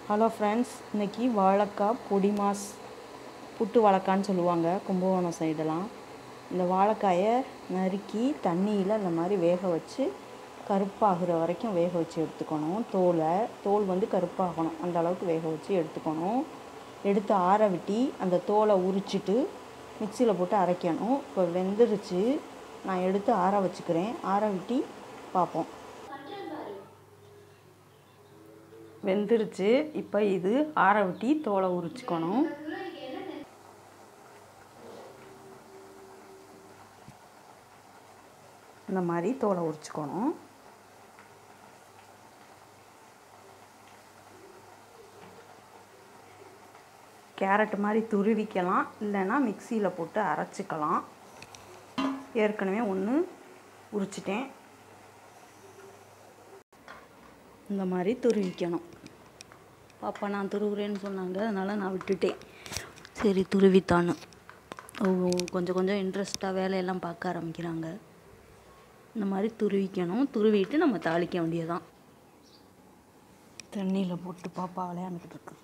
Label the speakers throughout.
Speaker 1: hello friends இன்றைக்கி வாழைக்காய் பொடி மாஸ் புட்டு வாழைக்கான்னு சொல்லுவாங்க கும்பகோணம் சைடெல்லாம் இந்த வாழைக்காயை நறுக்கி தண்ணியில் இந்த மாதிரி வேக வச்சு கருப்பாகிற வரைக்கும் வேக வச்சு எடுத்துக்கணும் தோலை தோல் வந்து கருப்பாகணும் அந்த அளவுக்கு வேக வச்சு எடுத்துக்கணும் எடுத்து ஆற விட்டி அந்த தோலை உரிச்சிட்டு மிக்சியில் போட்டு அரைக்கணும் இப்போ வெந்துருச்சு நான் எடுத்து ஆற வச்சுக்கிறேன் ஆற விட்டி பார்ப்போம் வெந்துருச்சு இப்போ இது ஆற விட்டி தோலை உரிச்சுக்கணும் இந்த மாதிரி தோலை உரிச்சுக்கணும் கேரட் மாதிரி துருவிக்கலாம் இல்லைன்னா மிக்சியில் போட்டு அரைச்சிக்கலாம் ஏற்கனவே ஒன்று உரிச்சிட்டேன் இந்த மாதிரி துருவிக்கணும் பாப்பா நான் துருவுறேன்னு சொன்னாங்க அதனால் நான் விட்டுட்டேன் சரி துருவித்தான்னு கொஞ்சம் கொஞ்சம் இன்ட்ரெஸ்ட்டாக வேலையெல்லாம் பார்க்க ஆரம்பிக்கிறாங்க இந்த மாதிரி துருவிக்கணும் துருவிட்டு நம்ம தாளிக்க வேண்டியதான் தண்ணியில் போட்டு பாப்பா விளையாண்டுக்கிட்டு இருக்கு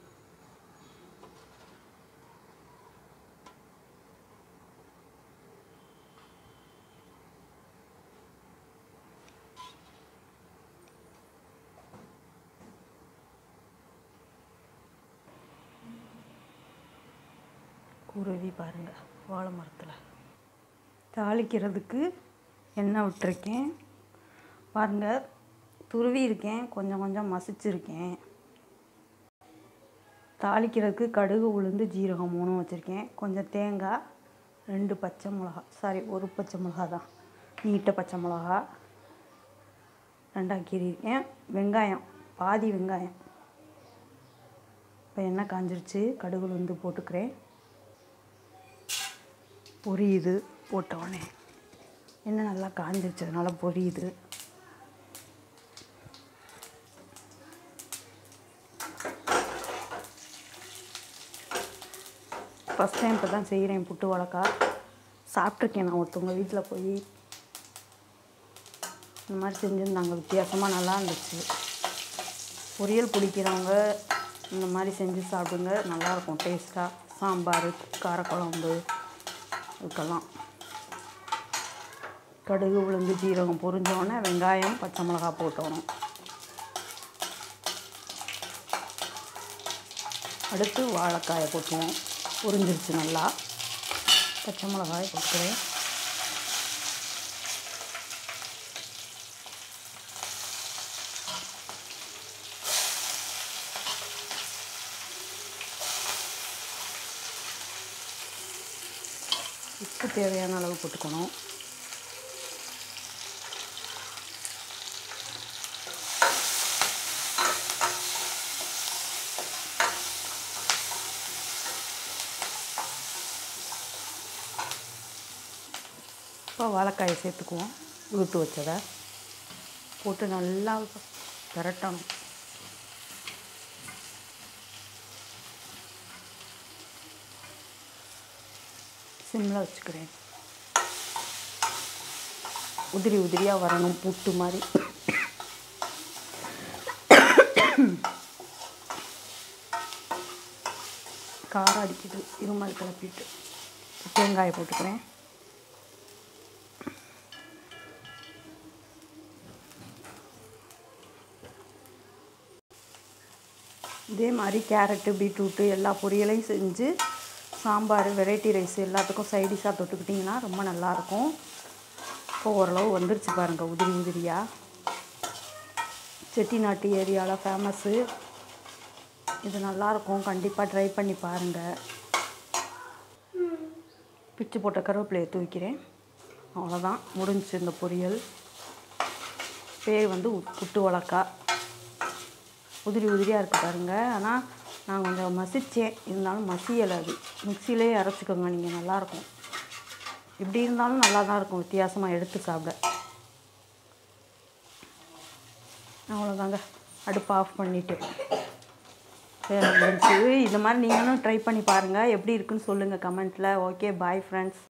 Speaker 1: குருவி பாருங்கள் வாழை மரத்தில் தாளிக்கிறதுக்கு எண்ணெய் விட்டுருக்கேன் பாருங்கள் துருவி இருக்கேன் கொஞ்சம் கொஞ்சம் மசிச்சிருக்கேன் தாளிக்கிறதுக்கு கடுகு உளுந்து ஜீரகம் மூணும் வச்சுருக்கேன் கொஞ்சம் தேங்காய் ரெண்டு பச்சை மிளகா சாரி ஒரு பச்சை மிளகா தான் நீட்ட பச்சை மிளகா ரெண்டாக கீறியிருக்கேன் வெங்காயம் பாதி வெங்காயம் இப்போ எண்ணெய் காஞ்சிருச்சு கடுகு உளுந்து போட்டுக்கிறேன் பொரியுது போட்டவுடனே எண்ணெய் நல்லா காஞ்சிருச்சு அதனால் பொரியுது ஃபஸ்ட் டைம் இப்போ தான் செய்கிறேன் புட்டு வழக்கா சாப்பிட்ருக்கேன் நான் ஒருத்தவங்க வீட்டில் போய் இந்த மாதிரி செஞ்சுருந்தாங்க வித்தியாசமாக நல்லா இருந்துச்சு பொரியல் பிடிக்கிறவங்க இந்த மாதிரி செஞ்சு சாப்பிடுங்க நல்லாயிருக்கும் டேஸ்ட்டாக சாம்பார் காரக்குழம்பு இதுக்கெல்லாம் கடுகு உளுந்து ஜீரகம் பொரிஞ்சோடனே வெங்காயம் பச்சை மிளகா போட்டோணும் அடுத்து வாழைக்காயை போட்டுவோம் பொரிஞ்சிருச்சு நல்லா பச்சை மிளகாய் போட்டுக்கிறேன் உப்பு தேவையான அளவு போட்டுக்கணும் இப்போ வாழைக்காயை சேர்த்துக்குவோம் உளுத்து வச்சதை போட்டு நல்லா திரட்டணும் சிம்மில் வச்சுக்கிறேன் உதிரி உதிரியாக வரணும் புட்டு மாதிரி காரம் அடிக்குது இருமல் கிளப்பிட்டு தேங்காயை போட்டுக்கிறேன் இதே மாதிரி கேரட்டு பீட்ரூட்டு எல்லா பொரியலையும் செஞ்சு சாம்பார் வெரைட்டி ரைஸ் எல்லாத்துக்கும் சைடிஷாக தொட்டுக்கிட்டிங்கன்னா ரொம்ப நல்லாயிருக்கும் இப்போ ஓரளவு வந்துருச்சு பாருங்கள் உதிரி உதிரியாக செட்டிநாட்டு ஏரியாவில் ஃபேமஸ்ஸு இது நல்லாயிருக்கும் கண்டிப்பாக ட்ரை பண்ணி பாருங்கள் பிச்சு போட்ட கருவேப்பிலையை தூக்கிறேன் அவ்வளோதான் முடிஞ்சிச்சு இந்த பொரியல் பேர் வந்து புட்டு வழக்கா உதிரி உதிரியாக இருக்குது பாருங்கள் ஆனால் நான் கொஞ்சம் மசித்தேன் இருந்தாலும் மசியலை அது மிக்சிலே அரைச்சிக்கோங்க நீங்கள் நல்லாயிருக்கும் எப்படி இருந்தாலும் நல்லா தான் இருக்கும் வித்தியாசமாக எடுத்து சாப்பிட அவ்வளோதாங்க அடுப்பு ஆஃப் பண்ணிவிட்டு முடிஞ்சு இந்த மாதிரி நீங்களும் ட்ரை பண்ணி பாருங்கள் எப்படி இருக்குன்னு சொல்லுங்கள் கமெண்ட்டில் ஓகே பாய் ஃப்ரெண்ட்ஸ்